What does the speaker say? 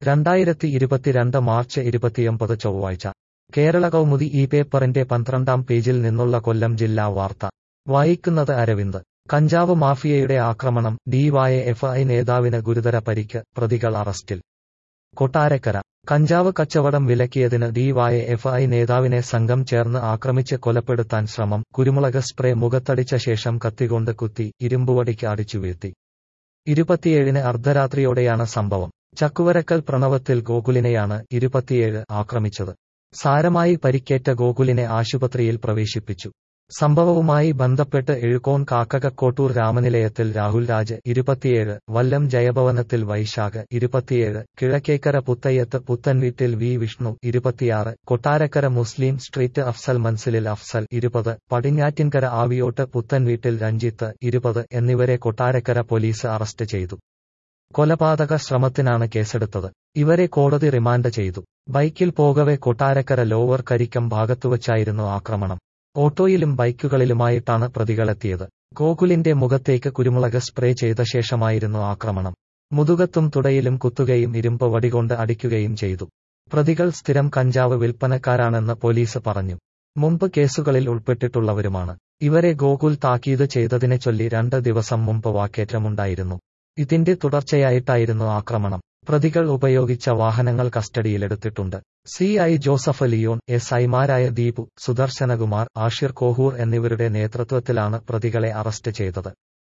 രണ്ടായിരത്തി ഇരുപത്തിരണ്ട് മാർച്ച് ഇരുപത്തിയൊമ്പത് ചൊവ്വാഴ്ച കേരള കൗമുദി ഈ പേപ്പറിന്റെ പന്ത്രണ്ടാം പേജിൽ നിന്നുള്ള കൊല്ലം ജില്ലാ വാർത്ത വായിക്കുന്നത് അരവിന്ദ് കഞ്ചാവ് മാഫിയയുടെ ആക്രമണം ഡിവൈഎഫ്ഐ നേതാവിന് ഗുരുതര പരിക്ക് പ്രതികൾ അറസ്റ്റിൽ കൊട്ടാരക്കര കഞ്ചാവ് കച്ചവടം വിലക്കിയതിന് ഡിവൈഎഫ്ഐ നേതാവിനെ സംഘം ചേർന്ന് ആക്രമിച്ച് കൊലപ്പെടുത്താൻ ശ്രമം കുരുമുളക് സ്പ്രേ മുഖത്തടിച്ച ശേഷം കത്തികൊണ്ട് കുത്തി ഇരുമ്പുവടിക്ക് അടിച്ചു വീഴ്ത്തി ഇരുപത്തിയേഴിന് അർദ്ധരാത്രിയോടെയാണ് സംഭവം ചക്കുവരക്കൽ പ്രണവത്തിൽ ഗോകുലിനെയാണ് ഇരുപത്തിയേഴ് ആക്രമിച്ചത് സാരമായി പരിക്കേറ്റ ഗോകുലിനെ ആശുപത്രിയിൽ പ്രവേശിപ്പിച്ചു സംഭവവുമായി ബന്ധപ്പെട്ട് എഴുകോൺ കാക്കകക്കോട്ടൂർ രാമനിലയത്തിൽ രാഹുൽ രാജ് ഇരുപത്തിയേഴ് വല്ലം ജയഭവനത്തിൽ വൈശാഖ് ഇരുപത്തിയേഴ് കിഴക്കേക്കര പുത്തയ്യത്ത് പുത്തൻവീട്ടിൽ വി വിഷ്ണു ഇരുപത്തിയാറ് കൊട്ടാരക്കര മുസ്ലിം സ്ട്രീറ്റ് അഫ്സൽ മൻസിലിൽ അഫ്സൽ ഇരുപത് പടിഞ്ഞാറ്റിൻകര ആവിയോട്ട് പുത്തൻവീട്ടിൽ രഞ്ജിത്ത് ഇരുപത് എന്നിവരെ കൊട്ടാരക്കര പോലീസ് അറസ്റ്റ് ചെയ്തു കൊലപാതക ശ്രമത്തിനാണ് കേസെടുത്തത് ഇവരെ കോടതി റിമാൻഡ് ചെയ്തു ബൈക്കിൽ പോകവെ കൊട്ടാരക്കര ലോവർ കരിക്കം ഭാഗത്തുവച്ചായിരുന്നു ആക്രമണം ഓട്ടോയിലും ബൈക്കുകളിലുമായിട്ടാണ് പ്രതികളെത്തിയത് ഗോകുലിന്റെ മുഖത്തേക്ക് കുരുമുളക് സ്പ്രേ ചെയ്ത ശേഷമായിരുന്നു ആക്രമണം മുതുകത്തും തുടയിലും കുത്തുകയും ഇരുമ്പ് വടികൊണ്ട് അടിക്കുകയും ചെയ്തു പ്രതികൾ സ്ഥിരം കഞ്ചാവ് വിൽപ്പനക്കാരാണെന്ന് പോലീസ് പറഞ്ഞു മുമ്പ് കേസുകളിൽ ഉൾപ്പെട്ടിട്ടുള്ളവരുമാണ് ഇവരെ ഗോകുൽ താക്കീത് ചെയ്തതിനെ ചൊല്ലി രണ്ട് ദിവസം മുമ്പ് വാക്കേറ്റമുണ്ടായിരുന്നു ഇതിന്റെ തുടർച്ചയായിട്ടായിരുന്നു ആക്രമണം പ്രതികൾ ഉപയോഗിച്ച വാഹനങ്ങൾ കസ്റ്റഡിയിലെടുത്തിട്ടുണ്ട് C I Joseph Leon S ഐമാരായ ദീപു സുദർശനകുമാർ ആഷിർ കോഹൂർ എന്നിവരുടെ നേതൃത്വത്തിലാണ് പ്രതികളെ അറസ്റ്റ് ചെയ്തത്